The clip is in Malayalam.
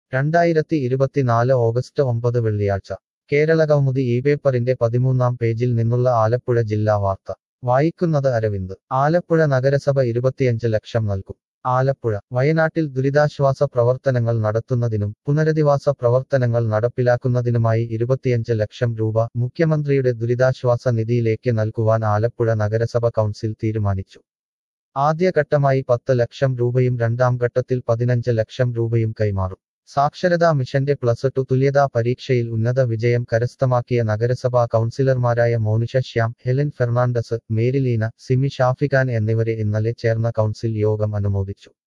രണ്ടായിരത്തി ഇരുപത്തിനാല് ഓഗസ്റ്റ് ഒമ്പത് വെള്ളിയാഴ്ച കേരളകൗമുദി ഈ പേപ്പറിന്റെ പതിമൂന്നാം പേജിൽ നിന്നുള്ള ആലപ്പുഴ ജില്ലാ വാർത്ത വായിക്കുന്നത് അരവിന്ദ് ആലപ്പുഴ നഗരസഭ ഇരുപത്തിയഞ്ച് ലക്ഷം നൽകും ആലപ്പുഴ വയനാട്ടിൽ ദുരിതാശ്വാസ പ്രവർത്തനങ്ങൾ നടത്തുന്നതിനും പുനരധിവാസ പ്രവർത്തനങ്ങൾ നടപ്പിലാക്കുന്നതിനുമായി ഇരുപത്തിയഞ്ച് ലക്ഷം രൂപ മുഖ്യമന്ത്രിയുടെ ദുരിതാശ്വാസ നിധിയിലേക്ക് നൽകുവാൻ ആലപ്പുഴ നഗരസഭ കൗൺസിൽ തീരുമാനിച്ചു ആദ്യഘട്ടമായി പത്ത് ലക്ഷം രൂപയും രണ്ടാം ഘട്ടത്തിൽ പതിനഞ്ച് ലക്ഷം രൂപയും കൈമാറും സാക്ഷരതാ മിഷന്റെ പ്ലസ് ടു തുല്യതാ പരീക്ഷയിൽ ഉന്നത വിജയം കരസ്ഥമാക്കിയ നഗരസഭാ കൗൺസിലർമാരായ മോനിഷ ശ്യാം ഹെലൻ ഫെർണാണ്ടസ് മേരിലീന സിമി ഷാഫിഖാൻ എന്നിവരെ ഇന്നലെ ചേർന്ന കൗൺസിൽ യോഗം അനുമോദിച്ചു